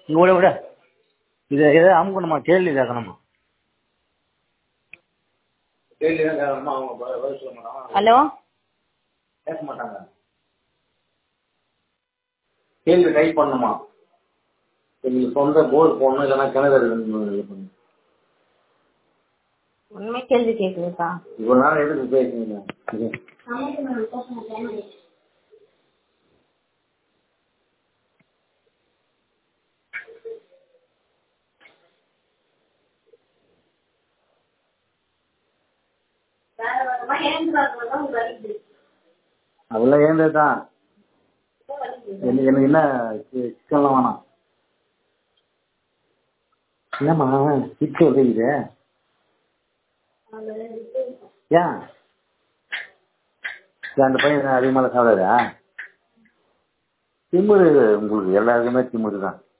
நீ விட விட இதை எதை அமுக்கணுமா கேள்வி கேட்கணுமா கேள்வி தான் கேட்கணுமா அவங்க பதில் பதில் சொல்ல மாட்டாங்க ஹலோ பேச மாட்டாங்க கேள்வி டைப் பண்ணணுமா நீங்க சொந்த போர் போடணும் இல்லைன்னா கிணறு எடுக்கணும் இது பண்ணணும். உண்மை கேள்வி கேக்குதுக்கா இவ்வளவு நேரம் எதுக்கு பேசுறீங்க இது. அதெல்லாம் ஏந்தது தான் எனக்கு எனக்கு என்ன சி- சிக்கன்லாம் வேணாம் என்னம்மா சிக்கன் உதவிது ஏன் ஏன் அந்த பையன் அதிகமாக சாப்பிடாதா திமிரு உங்களுக்கு எல்லாருக்குமே திமிரு தான்